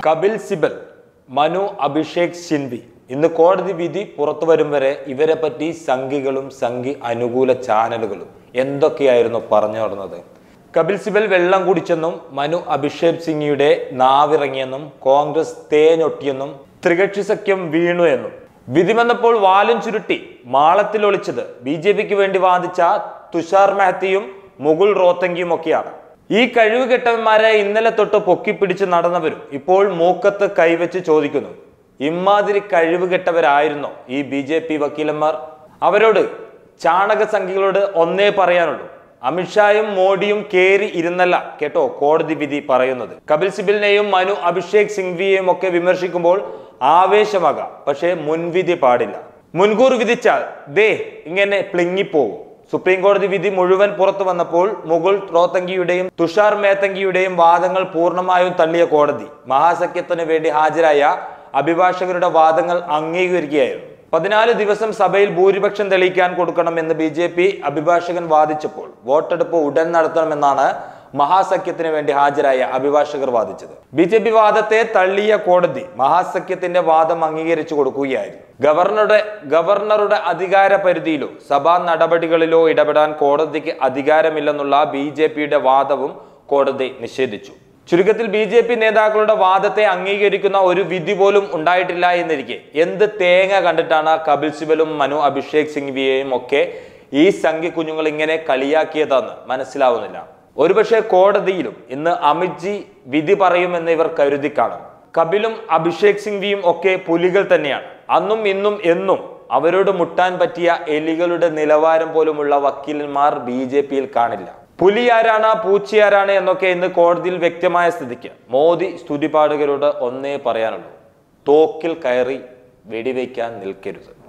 കപിൽ സിബൽ മനു അഭിഷേക് സിൻവി ഇന്ന് കോടതി വിധി പുറത്തു വരും വരെ ഇവരെ പറ്റി സംഘികളും സംഘി അനുകൂല ചാനലുകളും എന്തൊക്കെയായിരുന്നു പറഞ്ഞു നടന്നത് കപിൽ സിബൽ വെള്ളം കുടിച്ചെന്നും മനു അഭിഷേക് സിംഗിയുടെ നാവിറങ്ങിയെന്നും കോൺഗ്രസ് തേഞ്ഞൊട്ടിയെന്നും ത്രികക്ഷി സഖ്യം വീണു എന്നും വിധി വന്നപ്പോൾ വാലും ചുരുട്ടി മാളത്തിൽ ഒളിച്ചത് ബി ജെ പിക്ക് വേണ്ടി വാദിച്ച തുഷാർ മെഹ്ത്തിയും മുകുൾ റോത്തങ്കിയും ഒക്കെയാണ് ഈ കഴിവ് കെട്ടവന്മാരെ ഇന്നലെ തൊട്ട് പൊക്കിപ്പിടിച്ച് നടന്നവരും ഇപ്പോൾ മൂക്കത്ത് കൈവച്ച് ചോദിക്കുന്നു ഇമാതിരി കഴിവ് കെട്ടവരായിരുന്നോ ഈ ബി ജെ പി വക്കീലന്മാർ അവരോട് ചാണക സംഖ്യകളോട് ഒന്നേ പറയാനുള്ളൂ അമിത്ഷായും മോഡിയും കേറി ഇരുന്നല്ല കേട്ടോ കോടതി വിധി പറയുന്നത് കപിൽ സിബലിനെയും മനു അഭിഷേക് സിംഗ്വിയെയും ഒക്കെ വിമർശിക്കുമ്പോൾ ആവേശമാകാം പക്ഷേ മുൻവിധി പാടില്ല മുൻകൂർ വിധിച്ചാൽ ദേ ഇങ്ങനെ പ്ലിങ്ങിപ്പോകും സുപ്രീം കോടതി വിധി മുഴുവൻ പുറത്തു വന്നപ്പോൾ മുകുൾ റോത്തങ്കിയുടെയും തുഷാർ മേത്തങ്കിയുടെയും വാദങ്ങൾ പൂർണ്ണമായും തള്ളിയ കോടതി മഹാസഖ്യത്തിന് വേണ്ടി ഹാജരായ അഭിഭാഷകരുടെ വാദങ്ങൾ അംഗീകരിക്കുകയായിരുന്നു പതിനാല് ദിവസം സഭയിൽ ഭൂരിപക്ഷം തെളിയിക്കാൻ കൊടുക്കണമെന്ന് ബി ജെ പി അഭിഭാഷകൻ വാദിച്ചപ്പോൾ വോട്ടെടുപ്പ് ഉടൻ നടത്തണമെന്നാണ് മഹാസഖ്യത്തിന് വേണ്ടി ഹാജരായ അഭിഭാഷകർ വാദിച്ചത് ബി ജെ പി വാദത്തെ തള്ളിയ കോടതി മഹാസഖ്യത്തിന്റെ വാദം അംഗീകരിച്ചു കൊടുക്കുകയായിരുന്നു ഗവർണറുടെ ഗവർണറുടെ അധികാര പരിധിയിലോ സഭാ നടപടികളിലോ ഇടപെടാൻ കോടതിക്ക് അധികാരമില്ലെന്നുള്ള ബി ജെ പിയുടെ വാദവും കോടതി നിഷേധിച്ചു ചുരുക്കത്തിൽ ബി ജെ പി നേതാക്കളുടെ വാദത്തെ അംഗീകരിക്കുന്ന ഒരു വിധി പോലും ഉണ്ടായിട്ടില്ല എന്നിരിക്കെ എന്ത് തേങ്ങ കണ്ടിട്ടാണ് കപിൽ സിബലും മനു അഭിഷേക് സിംഗ്വിയെയും ഒക്കെ ഈ സംഘി കുഞ്ഞുങ്ങൾ ഇങ്ങനെ കളിയാക്കിയതെന്ന് മനസ്സിലാവുന്നില്ല ഒരുപക്ഷെ കോടതിയിലും ഇന്ന് അമിത്ജി വിധി പറയുമെന്ന് ഇവർ കരുതി കാണും കപിലും അഭിഷേക് സിംഗ്വിയും ഒക്കെ പുലികൾ തന്നെയാണ് അന്നും ഇന്നും എന്നും അവരോട് മുട്ടാൻ പറ്റിയ എലികളുടെ നിലവാരം പോലുമുള്ള വക്കീലന്മാർ ബി ജെ പിയിൽ കാണില്ല പുലി ആരാണ് പൂച്ചയാരാണ് എന്നൊക്കെ ഇന്ന് കോടതിയിൽ വ്യക്തമായ സ്ഥിതിക്ക് മോദി സ്തുതിപാഠകരോട് ഒന്നേ പറയാനുള്ളൂ തോക്കിൽ കയറി വെടിവെക്കാൻ നിൽക്കരുത്